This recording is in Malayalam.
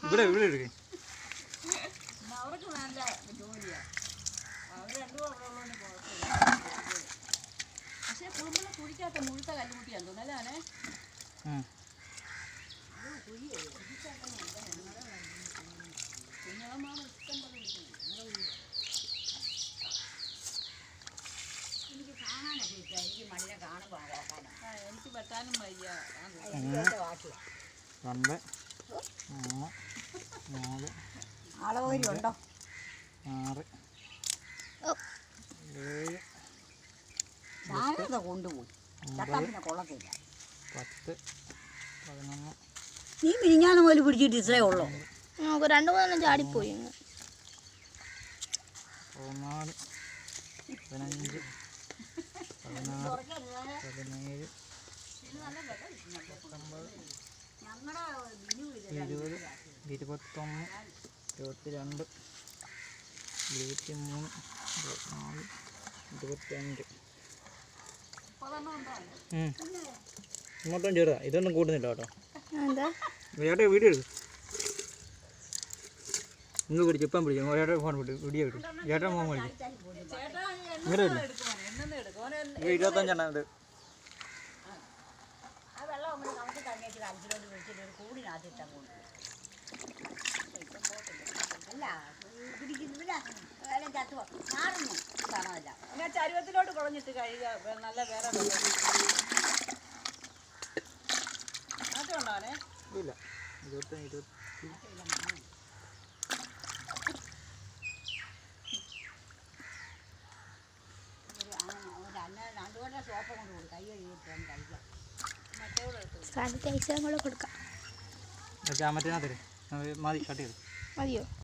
ഇവിടെ ഇവിടെ എടുക്കേ അവർക്ക് നല്ല ജോലിയാ അവർ രണ്ടും അവിടെ ഉള്ളതുകൊണ്ട് കുഴപ്പമില്ല പക്ഷേ കുടുംബം കുഴിക്കാത്ത മുഴുത്ത കല്ലുമുട്ടിയാന്ന് തോന്നുന്നു അല്ലേ കുഞ്ഞളമാവ് ഇഷ്ടം പോലെ വിളിക്കുന്നു എനിക്ക് കാണാനൊക്കെ ഇഷ്ടം എനിക്ക് മണ്ണിനെ കാണുമ്പോൾ നോക്കാനാ ആ എനിക്ക് വെട്ടാനും വയ്യ ആ, എനിക്ക് വാക്കിയ രണ്ട് മൂന്ന് നാല് ആളോരി ഉണ്ടോ ആറ് ഏഴ് ഞാനത് കൊണ്ടുപോയി ചക്ക പിന്നെ കൊള്ളത്തില്ല പത്ത് പതിനൊന്ന് നീ മിനിഞ്ഞാന്ന് മുതൽ പിടിച്ചിട്ട് ഇത്രേ ഉള്ളൂ നമുക്ക് രണ്ട് മൂന്നെണ്ണം ചാടിപ്പോയി അങ്ങ് പതിനാല് പതിനഞ്ച് പതിനാറ് പതിനേഴ് ഇരുപത് ഇരുപത്തൊന്ന് ഇരുപത്തിരണ്ട് ഇരുപത്തി മൂന്ന് ഇരുപത്തിനാല് ഇരുപത്തഞ്ച് ഉം. ഇങ്ങോട്ടും ചെറുതാ ഇതൊന്നും കൂടുന്നില്ല കേട്ടോ എന്താ ചേട്ടാ വീഡിയോ എടുക്കും ഇന്ന് പിടിച്ചു ഇപ്പം പിടിച്ചു ചേട്ടാ ഫോൺ വിട്ടു വീഡിയോ എടുക്കും ചേട്ടാ മോൻ വിളിച്ചു ചേട്ടാ ഇങ്ങോട്ട് എണ്ണം എടുക്കുവാണ് എണ്ണം എടുക്കും ഇത് ഇരുപത്തഞ്ചെണ്ണം ഉണ്ട് ആ വെള്ളം അങ്ങനെ കണക്ക് തങ്ങിയിട്ട് കലത്തിലോട്ട് പിടിച്ചിട്ട് ഒരു കൂടിനകത്തിട്ടാ കൊണ്ട് അല്ല പിടിക്കുന്നില്ല ചത്തു മാറുന്നു കാണാമല്ല ഞാൻ ചരുവത്തിലോട്ട് കുളഞ്ഞിട്ട് കഴുകുക വേ- നല്ല വേറെ വെള്ളം മാറ്റം ഉണ്ടാവണേ ഇല്ല ഇരുപത്തഞ്ച് ഇരുപത്തി ഒരു ആ- ഒരു അന്ന രണ്ടുകൊണ്ട സോപ്പ് കൊണ്ട് കൊടുക്കും കൈ കഴുകിയിട്ട് കഴിക്കാം സാനിറ്റൈസറും കൂടെ കൊടുക്കാം മറ്റേ ആ മറ്റേ മതി കട്ട് ചെയ്ത് മതിയോ